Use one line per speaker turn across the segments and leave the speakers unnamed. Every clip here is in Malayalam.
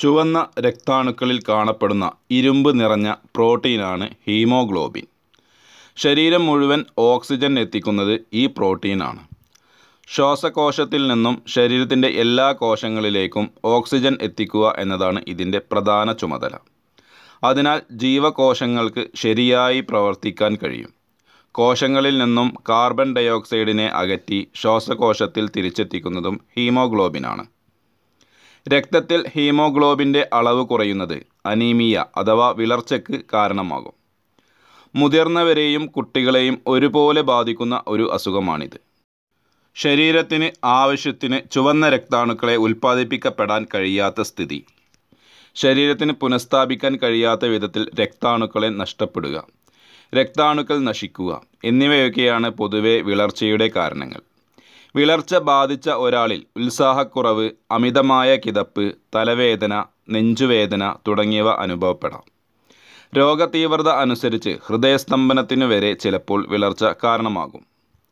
ചുവന്ന രക്താണുക്കളിൽ കാണപ്പെടുന്ന ഇരുമ്പ് നിറഞ്ഞ പ്രോട്ടീനാണ് ഹീമോഗ്ലോബിൻ ശരീരം മുഴുവൻ ഓക്സിജൻ എത്തിക്കുന്നത് ഈ പ്രോട്ടീനാണ് ശ്വാസകോശത്തിൽ നിന്നും ശരീരത്തിൻ്റെ എല്ലാ കോശങ്ങളിലേക്കും ഓക്സിജൻ എത്തിക്കുക എന്നതാണ് ഇതിൻ്റെ പ്രധാന ചുമതല അതിനാൽ ജീവകോശങ്ങൾക്ക് ശരിയായി പ്രവർത്തിക്കാൻ കഴിയും കോശങ്ങളിൽ നിന്നും കാർബൺ ഡയോക്സൈഡിനെ അകറ്റി ശ്വാസകോശത്തിൽ തിരിച്ചെത്തിക്കുന്നതും ഹീമോഗ്ലോബിനാണ് രക്തത്തിൽ ഹീമോഗ്ലോബിൻ്റെ അളവ് കുറയുന്നത് അനീമിയ അഥവാ വിളർച്ചയ്ക്ക് കാരണമാകും മുതിർന്നവരെയും കുട്ടികളെയും ഒരുപോലെ ബാധിക്കുന്ന ഒരു അസുഖമാണിത് ശരീരത്തിന് ആവശ്യത്തിന് ചുവന്ന രക്താണുക്കളെ ഉൽപ്പാദിപ്പിക്കപ്പെടാൻ കഴിയാത്ത സ്ഥിതി ശരീരത്തിന് പുനഃസ്ഥാപിക്കാൻ കഴിയാത്ത വിധത്തിൽ രക്താണുക്കളെ നഷ്ടപ്പെടുക രക്താണുക്കൾ നശിക്കുക എന്നിവയൊക്കെയാണ് പൊതുവെ വിളർച്ചയുടെ കാരണങ്ങൾ വിളർച്ച ബാധിച്ച ഒരാളിൽ ഉത്സാഹക്കുറവ് അമിതമായ കിതപ്പ് തലവേദന നെഞ്ചുവേദന തുടങ്ങിയവ അനുഭവപ്പെടാം രോഗതീവ്രത അനുസരിച്ച് ഹൃദയസ്തംഭനത്തിനു വരെ ചിലപ്പോൾ വിളർച്ച കാരണമാകും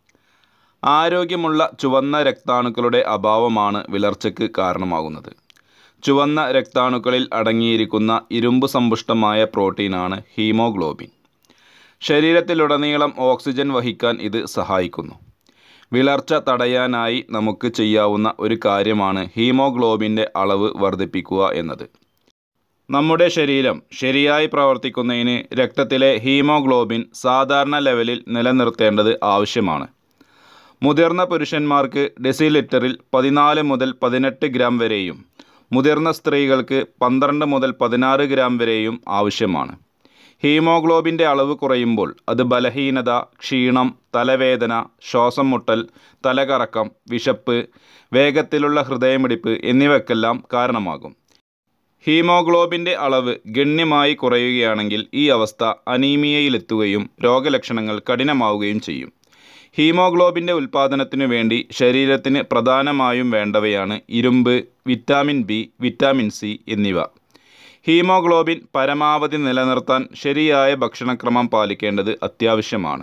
ആരോഗ്യമുള്ള ചുവന്ന രക്താണുക്കളുടെ അഭാവമാണ് വിളർച്ചയ്ക്ക് കാരണമാകുന്നത് ചുവന്ന രക്താണുക്കളിൽ അടങ്ങിയിരിക്കുന്ന ഇരുമ്പ് സമ്പുഷ്ടമായ പ്രോട്ടീനാണ് ഹീമോഗ്ലോബിൻ ശരീരത്തിലുടനീളം ഓക്സിജൻ വഹിക്കാൻ ഇത് സഹായിക്കുന്നു വിളർച്ച തടയാനായി നമുക്ക് ചെയ്യാവുന്ന ഒരു കാര്യമാണ് ഹീമോഗ്ലോബിൻ്റെ അളവ് വർദ്ധിപ്പിക്കുക എന്നത് നമ്മുടെ ശരീരം ശരിയായി പ്രവർത്തിക്കുന്നതിന് രക്തത്തിലെ ഹീമോഗ്ലോബിൻ സാധാരണ ലെവലിൽ നിലനിർത്തേണ്ടത് ആവശ്യമാണ് മുതിർന്ന പുരുഷന്മാർക്ക് ഡെസിലിറ്ററിൽ പതിനാല് മുതൽ പതിനെട്ട് ഗ്രാം വരെയും മുതിർന്ന സ്ത്രീകൾക്ക് പന്ത്രണ്ട് മുതൽ പതിനാറ് ഗ്രാം വരെയും ആവശ്യമാണ് ഹീമോഗ്ലോബിൻ്റെ അളവ് കുറയുമ്പോൾ അത് ബലഹീനത ക്ഷീണം തലവേദന ശ്വാസം മുട്ടൽ തലകറക്കം വിശപ്പ് വേഗത്തിലുള്ള ഹൃദയമിടിപ്പ് എന്നിവയ്ക്കെല്ലാം കാരണമാകും ഹീമോഗ്ലോബിൻ്റെ അളവ് ഗണ്യമായി കുറയുകയാണെങ്കിൽ ഈ അവസ്ഥ അനീമിയയിലെത്തുകയും രോഗലക്ഷണങ്ങൾ കഠിനമാവുകയും ചെയ്യും ഹീമോഗ്ലോബിൻ്റെ ഉൽപ്പാദനത്തിനു വേണ്ടി ശരീരത്തിന് പ്രധാനമായും വേണ്ടവയാണ് ഇരുമ്പ് വിറ്റാമിൻ ബി വിറ്റാമിൻ സി എന്നിവ ഹീമോഗ്ലോബിൻ പരമാവധി നിലനിർത്താൻ ശരിയായ ഭക്ഷണക്രമം പാലിക്കേണ്ടത് അത്യാവശ്യമാണ്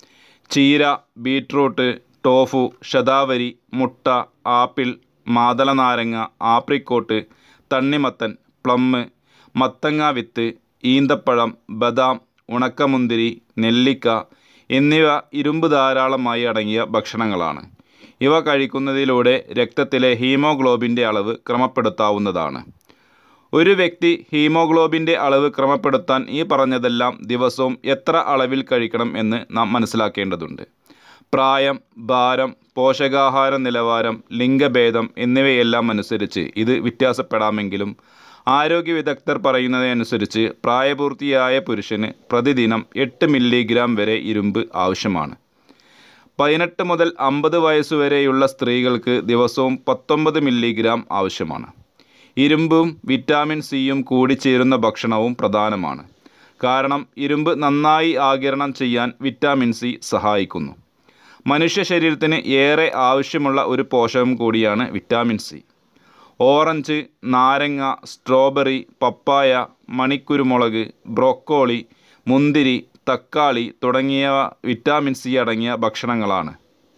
ചീര ബീട്രൂട്ട് ടോഫു ശതാവരി മുട്ട ആപ്പിൾ മാതളനാരങ്ങ ആപ്രിക്കോട്ട് തണ്ണിമത്തൻ പ്ലമ്മ് മത്തങ്ങ വിത്ത് ഈന്തപ്പഴം ബദാം ഉണക്കമുന്തിരി നെല്ലിക്ക എന്നിവ ഇരുമ്പ് ധാരാളമായി അടങ്ങിയ ഭക്ഷണങ്ങളാണ് ഇവ കഴിക്കുന്നതിലൂടെ രക്തത്തിലെ ഹീമോഗ്ലോബിൻ്റെ അളവ് ക്രമപ്പെടുത്താവുന്നതാണ് ഒരു വ്യക്തി ഹീമോഗ്ലോബിൻ്റെ അളവ് ക്രമപ്പെടുത്താൻ ഈ പറഞ്ഞതെല്ലാം ദിവസവും എത്ര അളവിൽ കഴിക്കണം എന്ന് നാം മനസ്സിലാക്കേണ്ടതുണ്ട് പ്രായം ഭാരം പോഷകാഹാര നിലവാരം ലിംഗഭേദം എന്നിവയെല്ലാം അനുസരിച്ച് ഇത് വ്യത്യാസപ്പെടാമെങ്കിലും ആരോഗ്യ വിദഗ്ധർ പറയുന്നതനുസരിച്ച് പ്രായപൂർത്തിയായ പുരുഷന് പ്രതിദിനം എട്ട് മില്ലിഗ്രാം വരെ ഇരുമ്പ് ആവശ്യമാണ് പതിനെട്ട് മുതൽ അമ്പത് വയസ്സുവരെയുള്ള സ്ത്രീകൾക്ക് ദിവസവും പത്തൊമ്പത് മില്ലിഗ്രാം ആവശ്യമാണ് ഇരുമ്പും വിറ്റാമിൻ സിയും കൂടിച്ചേരുന്ന ഭക്ഷണവും പ്രധാനമാണ് കാരണം ഇരുമ്പ് നന്നായി ആഗിരണം ചെയ്യാൻ വിറ്റാമിൻ സി സഹായിക്കുന്നു മനുഷ്യ ശരീരത്തിന് ഏറെ ആവശ്യമുള്ള ഒരു പോഷകം കൂടിയാണ് വിറ്റാമിൻ സി ഓറഞ്ച് നാരങ്ങ സ്ട്രോബെറി പപ്പായ മണിക്കുരുമുളക് ബ്രോക്കോളി മുന്തിരി തക്കാളി തുടങ്ങിയവ വിറ്റാമിൻ സി അടങ്ങിയ ഭക്ഷണങ്ങളാണ്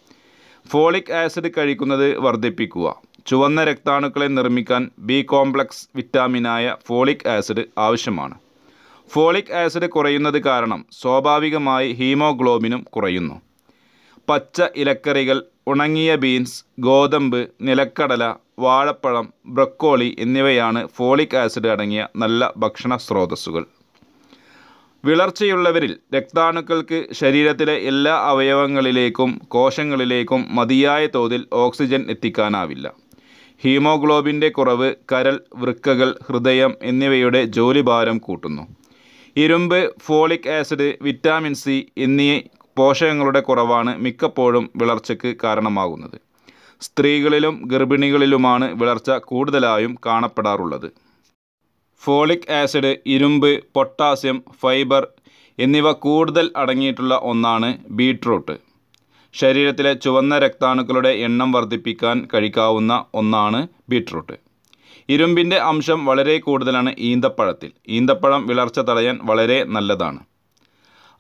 ഫോളിക് ആസിഡ് കഴിക്കുന്നത് വർദ്ധിപ്പിക്കുക ചുവന്ന രക്താണുക്കളെ നിർമ്മിക്കാൻ ബി കോംപ്ലക്സ് വിറ്റാമിനായ ഫോളിക് ആസിഡ് ആവശ്യമാണ് ഫോളിക് ആസിഡ് കുറയുന്നത് കാരണം സ്വാഭാവികമായി ഹീമോഗ്ലോബിനും കുറയുന്നു പച്ച ഇലക്കറികൾ ഉണങ്ങിയ ബീൻസ് ഗോതമ്പ് നിലക്കടല വാഴപ്പഴം ബ്രക്കോളി എന്നിവയാണ് ഫോളിക് ആസിഡ് അടങ്ങിയ നല്ല ഭക്ഷണ സ്രോതസ്സുകൾ വിളർച്ചയുള്ളവരിൽ രക്താണുക്കൾക്ക് ശരീരത്തിലെ എല്ലാ അവയവങ്ങളിലേക്കും കോശങ്ങളിലേക്കും മതിയായ തോതിൽ ഓക്സിജൻ എത്തിക്കാനാവില്ല ഹീമോഗ്ലോബിൻ്റെ കുറവ് കരൾ വൃക്കകൾ ഹൃദയം എന്നിവയുടെ ജോലിഭാരം കൂട്ടുന്നു ഇരുമ്പ് ഫോളിക് ആസിഡ് വിറ്റാമിൻ സി എന്നീ പോഷകങ്ങളുടെ കുറവാണ് മിക്കപ്പോഴും വിളർച്ചയ്ക്ക് കാരണമാകുന്നത് സ്ത്രീകളിലും ഗർഭിണികളിലുമാണ് വിളർച്ച കൂടുതലായും കാണപ്പെടാറുള്ളത് ഫോളിക് ആസിഡ് ഇരുമ്പ് പൊട്ടാസ്യം ഫൈബർ എന്നിവ കൂടുതൽ അടങ്ങിയിട്ടുള്ള ഒന്നാണ് ബീട്രൂട്ട് ശരീരത്തിലെ ചുവന്ന രക്താണുക്കളുടെ എണ്ണം വർദ്ധിപ്പിക്കാൻ കഴിക്കാവുന്ന ഒന്നാണ് ബീട്രൂട്ട് ഇരുമ്പിൻ്റെ അംശം വളരെ കൂടുതലാണ് ഈന്തപ്പഴത്തിൽ ഈന്തപ്പഴം വിളർച്ച തടയാൻ വളരെ നല്ലതാണ്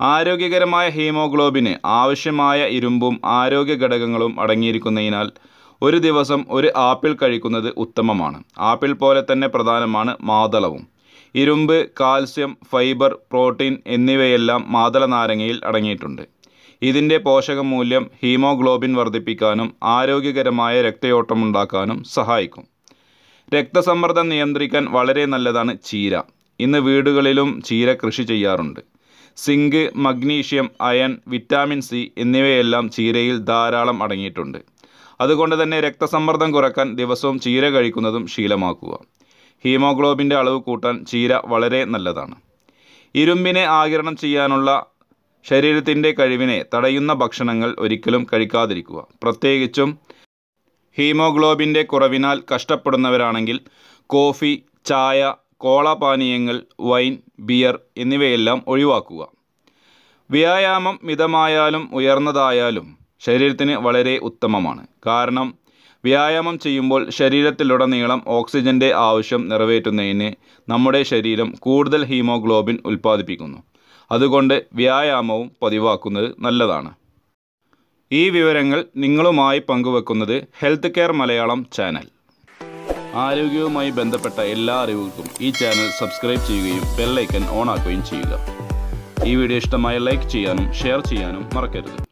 ആരോഗ്യകരമായ ഹീമോഗ്ലോബിന് ആവശ്യമായ ഇരുമ്പും ആരോഗ്യ ഘടകങ്ങളും അടങ്ങിയിരിക്കുന്നതിനാൽ ഒരു ദിവസം ഒരു ആപ്പിൾ കഴിക്കുന്നത് ഉത്തമമാണ് ആപ്പിൾ പോലെ തന്നെ പ്രധാനമാണ് മാതളവും ഇരുമ്പ് കാൽസ്യം ഫൈബർ പ്രോട്ടീൻ എന്നിവയെല്ലാം മാതള നാരങ്ങയിൽ അടങ്ങിയിട്ടുണ്ട് ഇതിൻ്റെ പോഷകമൂല്യം ഹീമോഗ്ലോബിൻ വർദ്ധിപ്പിക്കാനും ആരോഗ്യകരമായ രക്തയോട്ടമുണ്ടാക്കാനും സഹായിക്കും രക്തസമ്മർദ്ദം നിയന്ത്രിക്കാൻ വളരെ നല്ലതാണ് ചീര ഇന്ന് വീടുകളിലും ചീര കൃഷി ചെയ്യാറുണ്ട് zinc magnesium iron vitamin C എന്നിവയെല്ലാം ചീരയിൽ ധാരാളം അടങ്ങിയിട്ടുണ്ട് അതുകൊണ്ട് തന്നെ രക്തസമ്മർദ്ദം കുറയ്ക്കാൻ ദിവസവും ചീര കഴിക്കുന്നതും ശീലമാക്കുക ഹീമോഗ്ലോബിൻ്റെ അളവ് കൂട്ടാൻ ചീര വളരെ നല്ലതാണ് ഇരുമ്പിനെ ആഗിരണം ചെയ്യാനുള്ള ശരീരത്തിൻ്റെ കഴിവിനെ തടയുന്ന ഭക്ഷണങ്ങൾ ഒരിക്കലും കഴിക്കാതിരിക്കുക പ്രത്യേകിച്ചും ഹീമോഗ്ലോബിൻ്റെ കുറവിനാൽ കഷ്ടപ്പെടുന്നവരാണെങ്കിൽ കോഫി ചായ കോള പാനീയങ്ങൾ വൈൻ ബിയർ എന്നിവയെല്ലാം ഒഴിവാക്കുക വ്യായാമം മിതമായാലും ഉയർന്നതായാലും ശരീരത്തിന് വളരെ ഉത്തമമാണ് കാരണം വ്യായാമം ചെയ്യുമ്പോൾ ശരീരത്തിലുടനീളം ഓക്സിജൻ്റെ ആവശ്യം നിറവേറ്റുന്നതിന് നമ്മുടെ ശരീരം കൂടുതൽ ഹീമോഗ്ലോബിൻ ഉൽപ്പാദിപ്പിക്കുന്നു അതുകൊണ്ട് വ്യായാമവും പതിവാക്കുന്നത് നല്ലതാണ് ഈ വിവരങ്ങൾ നിങ്ങളുമായി പങ്കുവെക്കുന്നത് ഹെൽത്ത് കെയർ മലയാളം ചാനൽ ആരോഗ്യവുമായി ബന്ധപ്പെട്ട എല്ലാ അറിവുകൾക്കും ഈ ചാനൽ സബ്സ്ക്രൈബ് ചെയ്യുകയും ബെല്ലൈക്കൻ ഓൺ ആക്കുകയും ചെയ്യുക ഈ വീഡിയോ ഇഷ്ടമായ ലൈക്ക് ചെയ്യാനും ഷെയർ ചെയ്യാനും മറക്കരുത്